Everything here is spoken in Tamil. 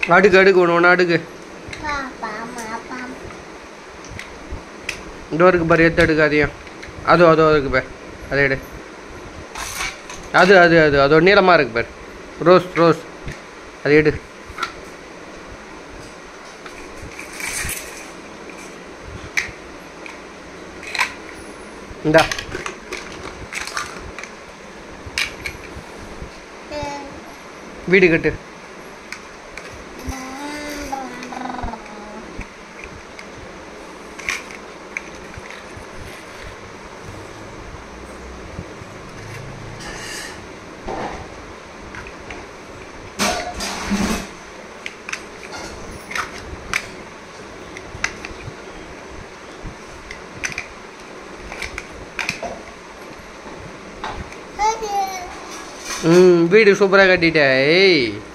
அடுக்கு அடுக்கு ஒன்று ஒன்று அடுக்கு பாப்பா மாப்பா இந்த இருக்கு பாரு எத்து அடுக்கு அதையும் அதோ அதோ இருக்கு பாரு அதை எடு அது அது அது அதோ நீளமாக இருக்கு பாரு ரோஸ் ரோஸ் அதை எடு இந்தா வீடு கட்டு ம் வீடு சூப்பராக கட்டிட்ட ஏய்